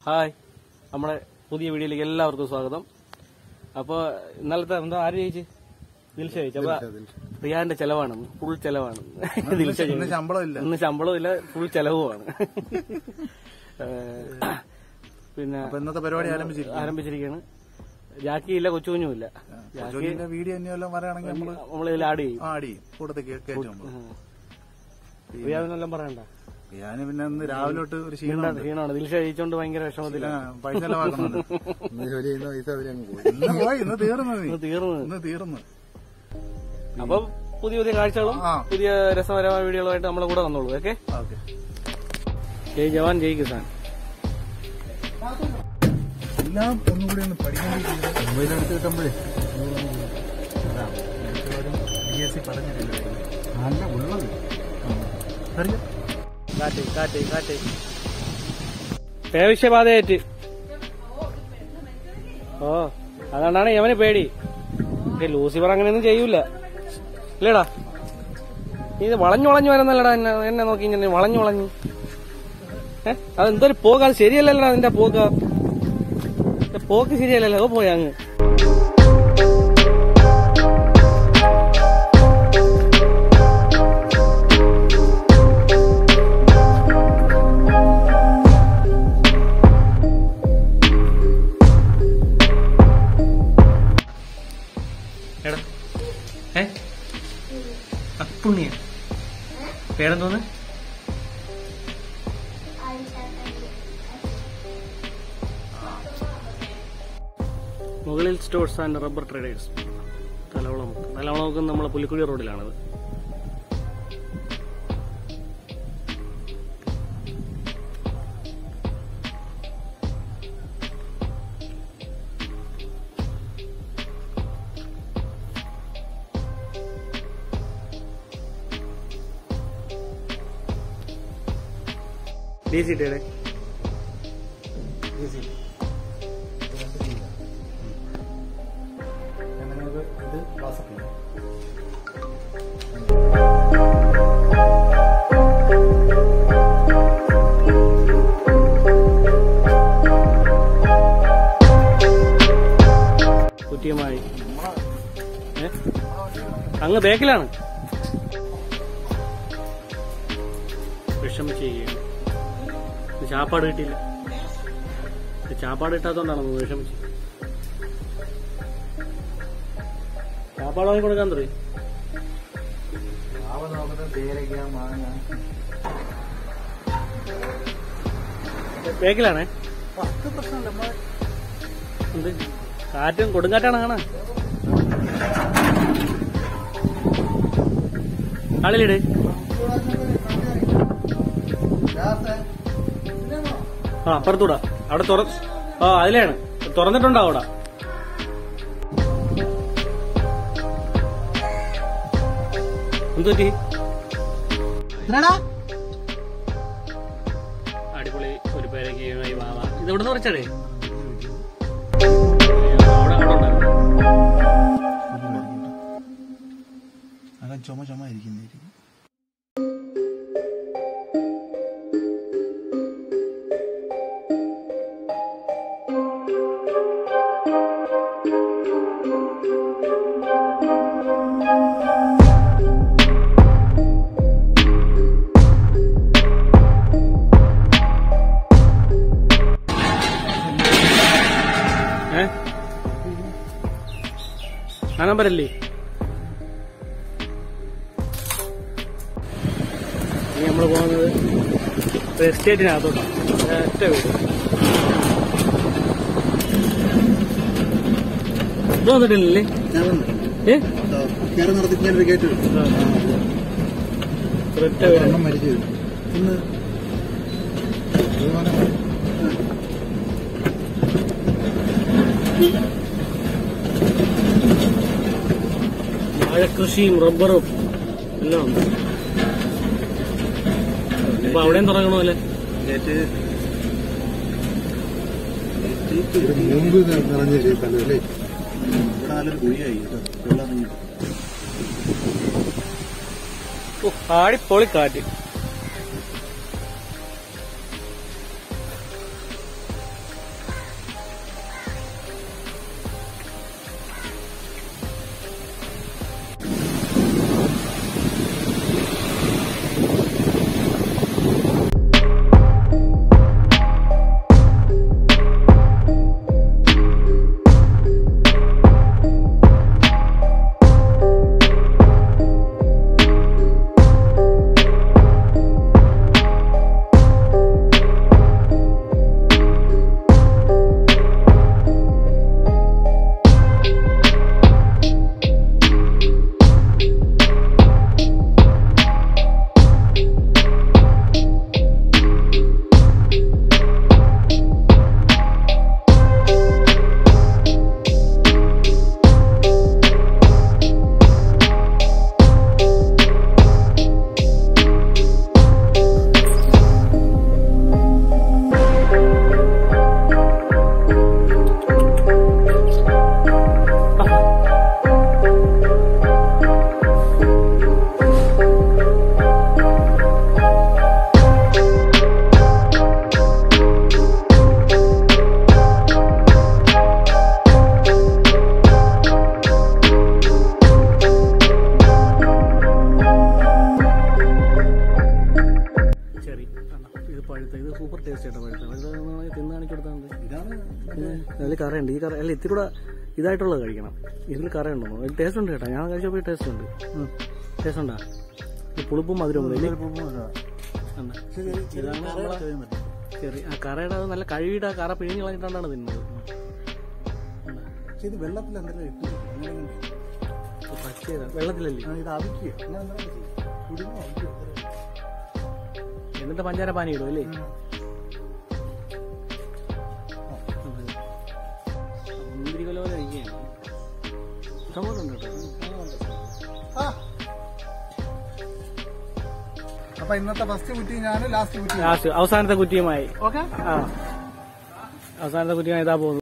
Hi നമ്മുടെ പുതിയ വീഡിയോയിലേക്ക് എല്ലാവർക്കും സ്വാഗതം അപ്പൊ ഇന്നലത്തെ എന്താ ആര് ജയിച്ച് ദിൽഷ ജയിച്ചു അപ്പൊ റിയാന്റെ ചെലവാണ് ഫുൾ ചെലവാണ് ദിൽഷ ഇന്ന് ജയിച്ചു. ശമ്പളം ഇല്ല ഇന്ന് ശമ്പളവും ഇല്ല ഫുൾ ചെലവുമാണ് ഏഹ്, പിന്നെ അപ്പൊ ഇന്നത്തെ പരിപാടി ആരംഭിച്ചിരിക്കും ആരംഭിച്ചിരിക്കുകയാണ് ജാക്കി ഇല്ല കൊച്ചുകുഞ്ഞും ഇല്ല ജോലിന്റെ വീഡിയോ തന്നെയെല്ലാം പറയുകയാണെങ്കിൽ നമ്മള് നമ്മൾ ഇതിൽ ആഡ് ചെയ്യും ആടി കൂടത്തെ കയറ്റും നമ്മള് റിയാദിനെല്ലാം പറയണ്ട ഞാൻ പിന്നെ ഇന്ന് രാവിലെ തൊട്ട് ഒരു ക്ഷീണം ക്ഷീണമാണ് ദിൽഷ ജയിച്ചോണ്ട് ഭയങ്കര വിഷമത്തിലാണ് പൈസ ചെലവാക്കുന്നുണ്ട് ഇന്ന് ജോലി ചെയ്യുന്ന പൈസ അവരങ്ങ് പോയി ഇന്ന് പോയി ഇന്ന് തീർന്നു നീ ഇന്ന് തീർന്നു ഇന്ന് തീർന്നു അപ്പം പുതിയ പുതിയ കാഴ്ചകളും ആ. പുതിയ രസകരമായ വീഡിയോകളുമായിട്ട് നമ്മളെ കൂടെ വന്നോളൂ ഓക്കെ ഓക്കെ ജയ് ജവാൻ ജയ് കിസാൻ എല്ലാം ഒന്നും കൂടി ഒന്ന് പഠിക്കേണ്ടി മൊബൈൽ എടുത്ത് കിട്ടുമ്പോഴേ ബി എസ് സി പറഞ്ഞിട്ടില്ല നല്ല ഉള്ളത് കാറ്റ് കാറ്റ് കാറ്റ് പേവിഷ്യബാധയേറ്റ് ഓ അതുകൊണ്ടാണ് യവന് പേടി ഏ, ലൂസിഫർ അങ്ങനെയൊന്നും ചെയ്യൂല ഇല്ലേടാ നീ ഇത് വളഞ്ഞു വളഞ്ഞു വരുന്നല്ലടാ എന്നെ എന്നെ നോക്കി ഇങ്ങനെ വളഞ്ഞു വളഞ്ഞു ഏ അതെന്തൊരു പോക്ക് അത് ശരിയല്ലല്ലോടാ നിന്റെ പോക്ക് നിന്റെ പോക്ക് ശരിയല്ലല്ലോ ഓ പോയാ അങ്ങ് എടാ ഏ അപ്പുണ്ണിയ പേരെന്തോന്ന് മുകളിൽ stores and rubber traders Thalavalamukku Thalavalamukku നമ്മളെ പുലിക്കുഴി റോഡിലാണത് ഡി സി ടിയുടെ ഇത് വാട്സപ്പിൽ കുറ്റിയമായി ഏ? അങ്ങ് ബേക്കിലാണ് വിഷം ചെയ്യുകയാണ് ഇത് ചാപ്പാട് കിട്ടിയില്ല ഇത് ചാപ്പാട് കിട്ടാത്തോണ്ടാണ് നമ്മൾ വിഷമിച്ച് ചാപ്പാട് വാങ്ങി കൊടുക്കാൻ തുടങ്ങി മാവ് നോക്കുന്നത് പേരയ്ക്ക മാങ്ങ ബേക്കിലാണേ പത്ത് പ്രശ്നമില്ല നമ്മള് എന്ത് കാറ്റും കൊടുങ്കാറ്റാണ് കാണാ ആളിലിട് ആ അപ്പുറത്തൂടാ അവിടെ തുറ ആ അതിലാണ് തുറന്നിട്ടുണ്ടോ അവിടെ എന്തു പറ്റി അടിപൊളി ഒരു പേരൊക്കെയുമായി വാവ ഇത് എവിടെ നിന്ന് പറിച്ചടേ അവിടെ അവിടെ ഉണ്ടായിരുന്നു അങ്ങനെ ചുമ ചുമ ഇരിക്കുന്നതായിരിക്കും ഏ ആ നമ്പരല്ലേ ഇനി നമ്മൾ പോകുന്നത് ഒരു എസ്റ്റേറ്റിനകത്തോട്ടാണ് ഒറ്റ വീട് ഇത് വന്നിട്ടില്ലേ ഏ ഞാൻ നടത്തി ഞാൻ കേട്ടു ഒറ്റ വീട് എണ്ണം മരിച്ചു ഇന്ന് വാഴക്കൃഷിയും റബ്ബറും എല്ലാം ഉണ്ട് ഇപ്പൊ അവിടെയും തുടങ്ങണമല്ലേ ഗേറ്റ് ഒരു മുമ്പ് നിറഞ്ഞ സ്ഥലം അല്ലേ ഇവിടെ നല്ലൊരു കുഴിയായി കേട്ടോ വെള്ളം ഇറങ്ങി ഓ, ആടിപ്പൊളി കാറ്റ് കാണിച്ചു കൊടുത്താൽ ഇതാണ് അതിൽ കറയുണ്ട് ഈ കറ അല്ല ഇത്തിരി കൂടെ ഇതായിട്ടുള്ളത് കഴിക്കണം ഇതിൽ കറയുണ്ടോ അതിൽ ടേസ്റ്റ് ഉണ്ട് കേട്ടോ ഞാൻ കഴിച്ചപ്പോൾ ടേസ്റ്റ് ഉണ്ട് ടേസ്റ്റ് ഉണ്ടാ ഈ പുളിപ്പും മധുരവും കൂടെ ഇല്ലേ? ഉണ്ട്. ഇതാണ് നമ്മളെ ചെറിയ ആ കറയുടെ അത് നല്ല കഴുകിയിട്ട് ആ കറ പിഴിഞ്ഞ് കളഞ്ഞിട്ടാണ് തിന്നുന്നത് പക്ഷെ ഇത് വെള്ളത്തിൽ എന്തെങ്കിലും ഇട്ടു അങ്ങനെ ഇത് പച്ചയതാ വെള്ളത്തിലല്ലേ ആ, ഇത് അവിക്കുക അങ്ങനെ എന്തെങ്കിലും ചെയ്യും കുടുങ്ങോ അവിക്കുക എന്നിട്ട് പഞ്ചാര പാനി ഇടും അല്ലേ മുന്തിരി കൊല പോലെ കഴിക്കുകയാണ് ഇഷ്ടംപോലെ ഉണ്ട് കേട്ടോ അപ്പൊ ഇന്നത്തെ ഫസ്റ്റ് കുറ്റി ഞാൻ ലാസ്റ്റ് കുറ്റി ലാസ്റ്റ് അവസാനത്തെ കുറ്റിയുമായി ഓക്കെ ആ അവസാനത്തെ കുറ്റിയുമായി ഇതാ പോകുന്നു